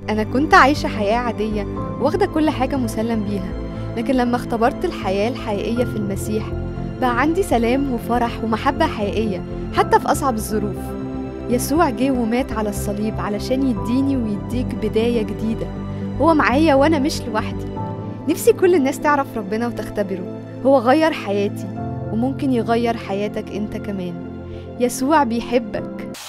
أنا كنت عايشة حياة عادية واخدة كل حاجة مسلم بيها لكن لما اختبرت الحياة الحقيقية في المسيح بقى عندي سلام وفرح ومحبة حقيقية حتى في أصعب الظروف يسوع جه ومات على الصليب علشان يديني ويديك بداية جديدة هو معايا وأنا مش لوحدي نفسي كل الناس تعرف ربنا وتختبره هو غير حياتي وممكن يغير حياتك انت كمان يسوع بيحبك